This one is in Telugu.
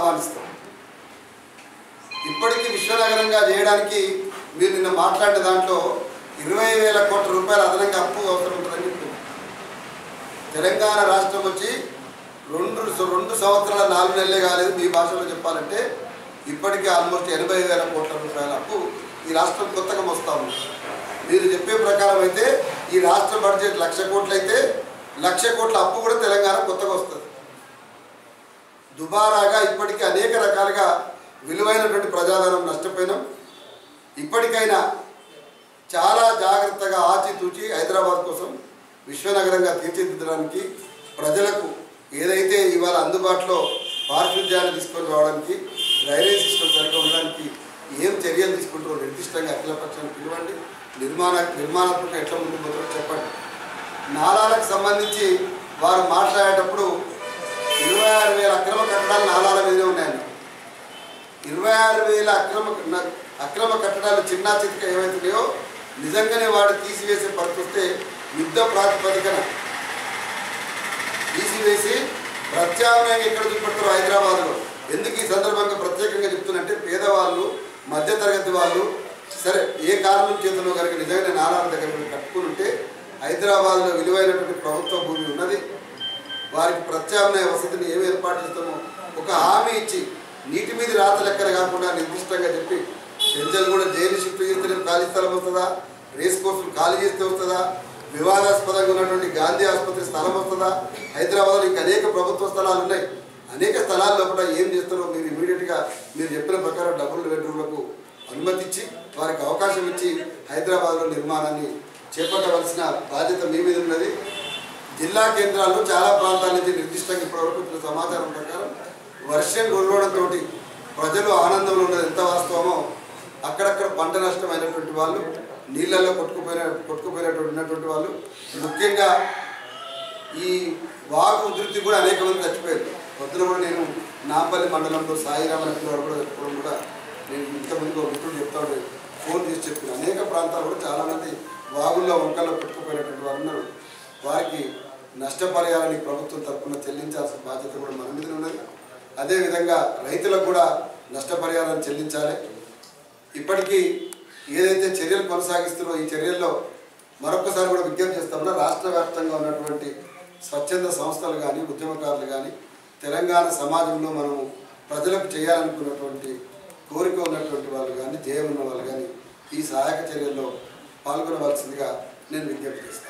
ఆహ్వానిస్తాం ఇప్పటికీ విశ్వనగరంగా చేయడానికి మీరు నిన్న మాట్లాడిన దాంట్లో ఇరవై వేల కోట్ల రూపాయల అదనంగా అప్పు అవసరం ఉంటుందని చెప్తున్నారు తెలంగాణ రాష్ట్రం వచ్చి రెండు రెండు సంవత్సరాల నాలుగు నెలలే కాలేదు మీ భాషలో చెప్పాలంటే ఇప్పటికే ఆల్మోస్ట్ ఎనభై వేల కోట్ల రూపాయల అప్పు ఈ రాష్ట్రం కొత్తగా వస్తా ఉంది మీరు చెప్పే ప్రకారం అయితే ఈ రాష్ట్ర బడ్జెట్ లక్ష కోట్లు అయితే లక్ష కోట్ల అప్పు కూడా తెలంగాణ కొత్తగా వస్తుంది దుబారాగా ఇప్పటికీ అనేక రకాలుగా విలువైనటువంటి ప్రజాధనం నష్టపోయినాం ఇప్పటికైనా చాలా జాగ్రత్తగా ఆచితూచి హైదరాబాద్ కోసం విశ్వనగరంగా తీర్చిదిద్దడానికి ప్రజలకు ఏదైతే ఇవాళ అందుబాటులో పారిశుద్ధ్యాన్ని తీసుకొని రావడానికి డ్రైనేజ్ సిస్టమ్ సరిగ్గా ఉండడానికి ఏం చర్యలు తీసుకుంటారో నిర్దిష్టంగా అఖిలపక్షాన్ని పిలవండి నిర్మాణ నిర్మాణాత్మక ఎట్లా ముందుకు పోతారో చెప్పండి నాలాలకు సంబంధించి వారు మాట్లాడేటప్పుడు ఇరవై ఆరు వేల అక్రమ కట్టడాలు నాలాల మీదే ఉన్నాయని ఇరవై ఆరు వేల అక్రమ న- అక్రమ కట్టడాలు చిన్నా చితక ఏవైతున్నాయో నిజంగానే వాడు తీసివేసే పరిస్థితి వస్తే యుద్ధ ప్రాతిపదికన తీసివేసి ప్రత్యామ్నాయంగా ఎక్కడ చూపెడతారు హైదరాబాద్లో ఎందుకు ఈ సందర్భంగా ప్రత్యేకంగా చెప్తున్నంటే పేదవాళ్ళు మధ్యతరగతి వాళ్ళు సరే ఏ కారణం చేతనో కనుక నిజంగానే నారాయణ దగ్గర వెళ్ళి కట్టుకుని ఉంటే హైదరాబాద్లో విలువైనటువంటి ప్రభుత్వ భూమి ఉన్నది వారికి ప్రత్యామ్నాయ వసతిని ఏమి ఏర్పాటు చేస్తామో ఒక హామీ ఇచ్చి నీటి మీద రాత లెక్కన కాకుండా నిర్దిష్టంగా చెప్పి పెంచలు కూడా జైలు షిఫ్ట్ చేస్తే ఖాళీ స్థలం వస్తుందా రేస్ కోర్సులు ఖాళీ చేస్తే వస్తుందా వివాదాస్పదంగా ఉన్నటువంటి గాంధీ ఆసుపత్రి స్థలం వస్తుందా హైదరాబాద్లో ఇంకా అనేక ప్రభుత్వ స్థలాలు ఉన్నాయి అనేక స్థలాల లోపల ఏం చేస్తారో మీరు ఇమీడియట్గా మీరు చెప్పిన ప్రకారం డబుల్ బెడ్రూమ్లకు అనుమతి ఇచ్చి వారికి అవకాశం ఇచ్చి హైదరాబాద్లో నిర్మాణాన్ని చేపట్టవలసిన బాధ్యత మీ మీద ఉన్నది జిల్లా కేంద్రాల్లో చాలా ప్రాంతాల నుంచి నిర్దిష్టంగా ఇప్పటివరకు వచ్చిన సమాచారం ప్రకారం వర్షం కురవడంతో ప్రజలు ఆనందంలో ఉన్నది ఎంత వాస్తవమో అక్కడక్కడ పంట నష్టమైనటువంటి వాళ్ళు నీళ్ళల్లో కొట్టుకుపోయిన కొట్టుకుపోయినటువంటి ఉన్నటువంటి వాళ్ళు ముఖ్యంగా ఈ వాగు ఉధృతి కూడా అనేక మంది చచ్చిపోయారు పొద్దున కూడా నేను నాంపల్లి మండలంలో సాయిరామ్ అనే పిల్లవాడు కూడా చెప్పడం కూడా నేను ఇంతమంది ఒక మిత్రుడు చెప్తా ఉండే ఫోన్ చేసి చెప్పిన అనేక ప్రాంతాలు కూడా చాలామంది వాగుల్లో వంకల్లో పెట్టుకుపోయినటువంటి వారు ఉన్నారు వారికి నష్టపరిహారాన్ని ప్రభుత్వం తరఫున చెల్లించాల్సిన బాధ్యత కూడా మన మీద ఉన్నది అదేవిధంగా రైతులకు కూడా నష్టపరిహారాన్ని చెల్లించాలి ఇప్పటికీ ఏదైతే చర్యలు కొనసాగిస్తున్నారో ఈ చర్యల్లో మరొకసారి కూడా విజ్ఞప్తి చేస్తామన్నా రాష్ట్ర వ్యాప్తంగా ఉన్నటువంటి స్వచ్ఛంద సంస్థలు కానీ ఉద్యమకారులు కానీ తెలంగాణ సమాజంలో మనం ప్రజలకు చేయాలనుకున్నటువంటి కోరిక ఉన్నటువంటి వాళ్ళు కానీ ధ్యేయం ఉన్న వాళ్ళు కానీ ఈ సహాయక చర్యల్లో పాల్గొనవలసిందిగా నేను విజ్ఞప్తి చేస్తాను